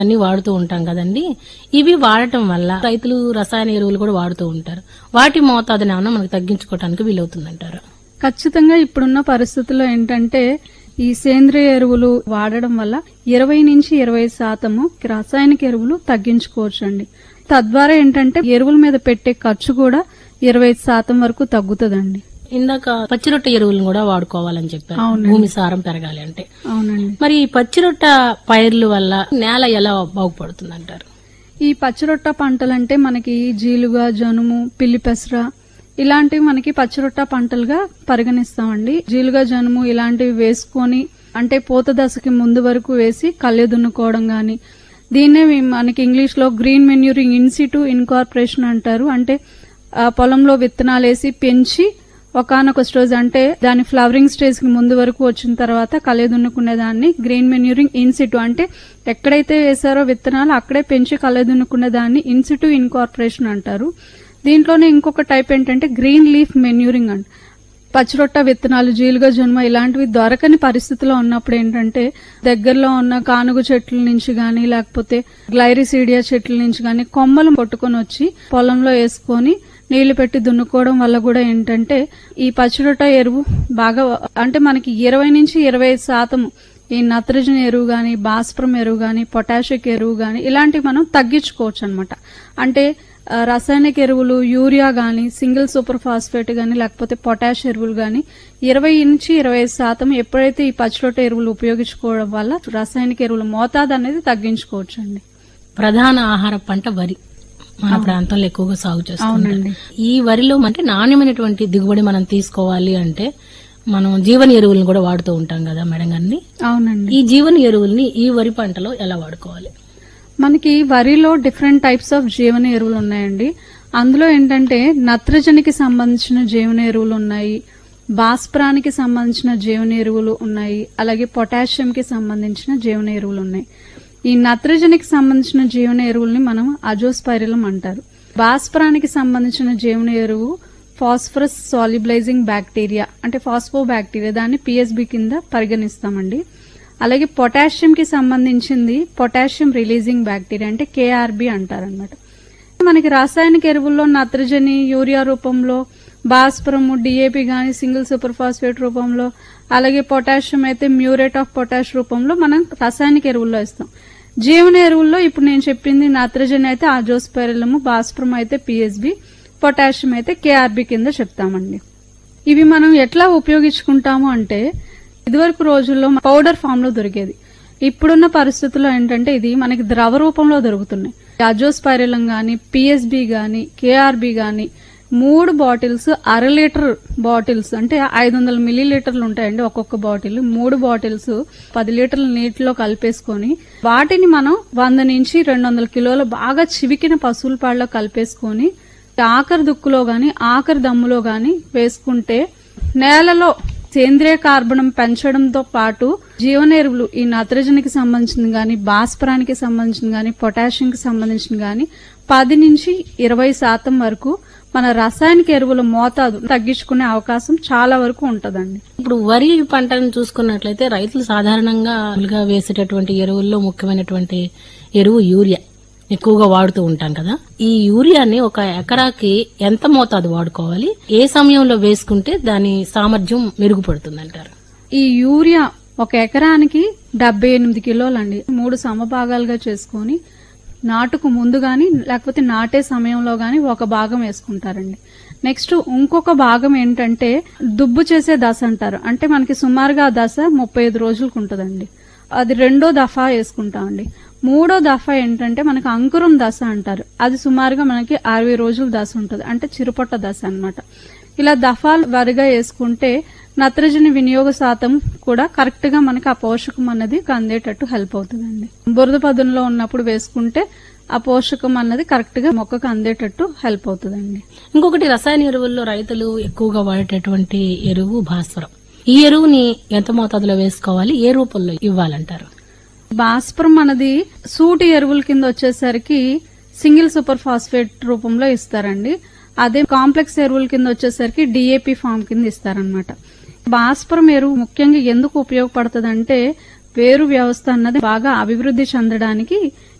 అన్ని వాడుతూ ఉంటాం కదండి ఇవి వాడటం వల్ల రైతులు రసాయన ఎరువులు కూడా వాడుతూ ఉంటారు వాటి మోతాదుని ఏమన్నా మనకు తగ్గించుకోవడానికి వీలవుతుందంటారు ఖచ్చితంగా ఇప్పుడున్న పరిస్థితుల్లో ఏంటంటే ఈ సేంద్రియ ఎరువులు వాడడం వల్ల ఇరవై నుంచి ఇరవై శాతము రాసాయనిక ఎరువులు తగ్గించుకోవచ్చు అండి తద్వారా ఏంటంటే ఎరువుల మీద పెట్టే ఖర్చు కూడా ఇరవై శాతం వరకు తగ్గుతుందండి ఇందాక పచ్చిరొట్ట ఎరువులను కూడా వాడుకోవాలని చెప్పారు అవునండి. భూమి సారం పెరగాలి అంటే అవునండి మరి ఈ పచ్చిరొట్ట పైర్ల వల్ల నేల ఎలా బాగుపడుతుంది అంటారు ఈ పచ్చిరొట్ట పంటలంటే మనకి జీలుగా జనుము పిల్లి పెసర ఇలాంటివి మనకి పచ్చిరొట్ట పంటలుగా పరిగణిస్తామండి జీలుగా జనుము ఇలాంటివి వేసుకొని అంటే పూత దశకి ముందు వరకు వేసి కళ్ళె దున్నుకోవడం గాని దీన్నే వి- మనకి ఇంగ్లీష్ లో గ్రీన్ మెన్యూరింగ్ ఇన్సిటు ఇన్కార్పొరేషన్ అంటారు అంటే ఆ పొలంలో విత్తనాలు వేసి పెంచి ఒకనొక స్టేజ్ అంటే దాని ఫ్లవరింగ్ స్టేజ్ కి ముందు వరకు వచ్చిన తర్వాత కలే దున్నుకునే దాన్ని గ్రీన్ మెన్యూరింగ్ ఇన్సిటు అంటే ఎక్కడైతే వేసారో విత్తనాలు అక్కడే పెంచి కలే దున్నుకునే దాన్ని ఇన్సిటు ఇన్కార్పొరేషన్ అంటారు దీంట్లోనే ఇంకొక టైప్ ఏంటంటే గ్రీన్ లీఫ్ మెన్యూరింగ్ అంట పచ్చిరొట్ట విత్తనాలు జీలుగా జన్మ ఇలాంటివి దొరకని పరిస్థితిలో ఉన్నప్పుడు ఏంటంటే దగ్గరలో ఉన్న కానుగ చెట్ల నుంచి గాని లేకపోతే గ్లైరిసీడియా చెట్ల నుంచి గాని కొమ్మలు పట్టుకొని వచ్చి పొలంలో వేసుకొని నీళ్లు పెట్టి దున్నుకోవడం వల్ల కూడా ఏంటంటే ఈ పచ్చిరొట్ట ఎరువు బాగా అంటే మనకి ఇరవై నుంచి ఇరవై శాతం ఈ నత్రజని ఎరువు గాని భాస్ప్రం ఎరువు గాని పొటాషిక్ ఎరువు గాని ఇలాంటివి మనం తగ్గించుకోవచ్చు అనమాట అంటే ఆ, రసాయనిక ఎరువులు యూరియా గాని సింగిల్ సూపర్ ఫాస్ఫేట్ గాని లేకపోతే పొటాష్ ఎరువులు గాని ఇరవై నుంచి ఇరవై శాతం ఎప్పుడైతే ఈ పచ్చిరొట్ట ఎరువులు ఉపయోగించుకోవడం వల్ల రసాయనిక ఎరువుల మోతాదు అనేది తగ్గించుకోవచ్చు అండి ప్రధాన ఆహార పంట వరి మన ప్రాంతంలో ఎక్కువగా సాగు చేస్తుంటారు అవునండి. ఈ వరిలో అంటే నాణ్యమైనటువంటి దిగుబడి మనం తీసుకోవాలి అంటే మనం జీవన ఎరువులను కూడా వాడుతూ ఉంటాం కదా మేడం గారిని అవునండి ఈ జీవన ఎరువుల్ని ఈ వరి పంటలో ఎలా వాడుకోవాలి మనకి వరిలో డిఫరెంట్ టైప్స్ ఆఫ్ జీవన ఎరువులు ఉన్నాయండి అందులో ఏంటంటే నత్రజనికి సంబంధించిన జీవన ఎరువులు ఉన్నాయి భాస్పరానికి సంబంధించిన జీవన ఎరువులు ఉన్నాయి అలాగే పొటాషియంకి సంబంధించిన జీవన ఎరువులు ఉన్నాయి ఈ నత్రజనికి సంబంధించిన జీవన ఎరువుల్ని మనం అజోస్పైరిలం అంటారు భాస్పరానికి సంబంధించిన జీవన ఎరువు ఫాస్ఫరస్ సాల్యుబలైజింగ్ బ్యాక్టీరియా అంటే ఫాస్ఫో బ్యాక్టీరియా దాన్ని పిఎస్బి కింద పరిగణిస్తామండి అలాగే పొటాషియం కి సంబంధించింది పొటాషియం రిలీజింగ్ బ్యాక్టీరియా అంటే కేఆర్బి అంటారనమాట మనకి రాసాయనిక ఎరువుల్లో నత్రజని యూరియా రూపంలో భాస్పరము డిఏపి గాని సింగిల్ సూపర్ ఫాస్ఫేట్ రూపంలో అలాగే పొటాషియం అయితే మ్యూరేట్ ఆఫ్ పొటాష్ రూపంలో మనం రాసాయనిక ఎరువుల్లో ఇస్తాం జీవన ఎరువుల్లో ఇప్పుడు నేను చెప్పింది నత్రజని అయితే ఆజోస్పెరలము భాస్పరం అయితే పిఎస్బి పొటాషియం అయితే కేఆర్బి కింద చెప్తామండి ఇవి మనం ఎట్లా ఉపయోగించుకుంటాము అంటే ఇదివరకు రోజుల్లో పౌడర్ ఫామ్ లో దొరికేది ఇప్పుడున్న పరిస్థితుల్లో ఏంటంటే ఇది మనకి ద్రవ రూపంలో దొరుకుతున్నాయి అజోస్పైరలం గాని పిఎస్బి గాని కేఆర్బి గాని మూడు బాటిల్స్ అర లీటర్ బాటిల్స్ అంటే ఐదు వందల మిల్లీ లీటర్లు ఉంటాయండి ఒక్కొక్క బాటిల్ మూడు బాటిల్స్ పది లీటర్ల నీటిలో కలిపేసుకొని వాటిని మనం వంద నుంచి రెండు వందల కిలోల బాగా చివికిన పశువుల పాళ్ళలో కలిపేసుకొని ఆఖరి దుక్కులో గాని ఆఖరి దమ్ములో గాని వేసుకుంటే నేలలో సేంద్రియ కార్బనం పెంచడంతో పాటు జీవన ఎరువులు ఈ నత్రజనికి సంబంధించిన గాని భాస్పరానికి సంబంధించిన గాని పొటాషియంకి సంబంధించిన గాని పది నుంచి ఇరవై శాతం వరకు మన రసాయనిక ఎరువుల మోతాదు తగ్గించుకునే అవకాశం చాలా వరకు ఉంటదండి ఇప్పుడు వరి పంటను చూసుకున్నట్లయితే రైతులు సాధారణంగా మామూలుగా వేసేటటువంటి ఎరువుల్లో ముఖ్యమైనటువంటి ఎరువు యూరియా ఎక్కువగా వాడుతూ ఉంటాం కదా ఈ యూరియాని ఒక ఎకరాకి ఎంత మోతాదు వాడుకోవాలి ఏ సమయంలో వేసుకుంటే దాని సామర్థ్యం మెరుగుపడుతుందంటారు ఈ యూరియా ఒక ఎకరానికి డెబ్బై ఎనిమిది కిలోలండి మూడు సమభాగాలుగా చేసుకొని నాటుకు ముందు గాని లేకపోతే నాటే సమయంలో గాని ఒక భాగం వేసుకుంటారండి నెక్స్ట్ ఇంకొక భాగం ఏంటంటే దుబ్బు చేసే దశ అంటారు అంటే మనకి సుమారుగా ఆ దశ ముప్పై ఐదు రోజులకు ఉంటదండి అది రెండో దఫా వేసుకుంటామండి మూడో దఫా ఏంటంటే మనకి అంకురం దశ అంటారు అది సుమారుగా మనకి అరవై రోజుల దశ ఉంటుంది అంటే చిరుపొట్ట దశ అన్నమాట ఇలా దఫాలు వరిగా వేసుకుంటే నత్రజని వినియోగ శాతం కూడా కరెక్ట్ గా మనకి ఆ పోషకం అన్నది అందేటట్టు హెల్ప్ అవుతుందండి బురద పదంలో ఉన్నప్పుడు వేసుకుంటే ఆ పోషకం అన్నది కరెక్ట్ గా మొక్కకు అందేటట్టు హెల్ప్ అవుతుందండి ఇంకొకటి రసాయన ఎరువుల్లో రైతులు ఎక్కువగా వాడేటటువంటి ఎరువు భాస్వరం ఈ ఎరువుని ఎంత మోతాదులో వేసుకోవాలి ఏ రూపంలో ఇవ్వాలంటారు భాస్పరం అన్నది సూటి ఎరువుల కింద వచ్చేసరికి సింగిల్ సూపర్ ఫాస్ఫేట్ రూపంలో ఇస్తారండి అదే కాంప్లెక్స్ ఎరువుల కింద వచ్చేసరికి డిఏపి ఫామ్ కింద ఇస్తారనమాట భాస్పరం ఎరువు ముఖ్యంగా ఎందుకు ఉపయోగపడుతుందంటే వేరు వ్యవస్థ అన్నది బాగా అభివృద్ధి చెందడానికి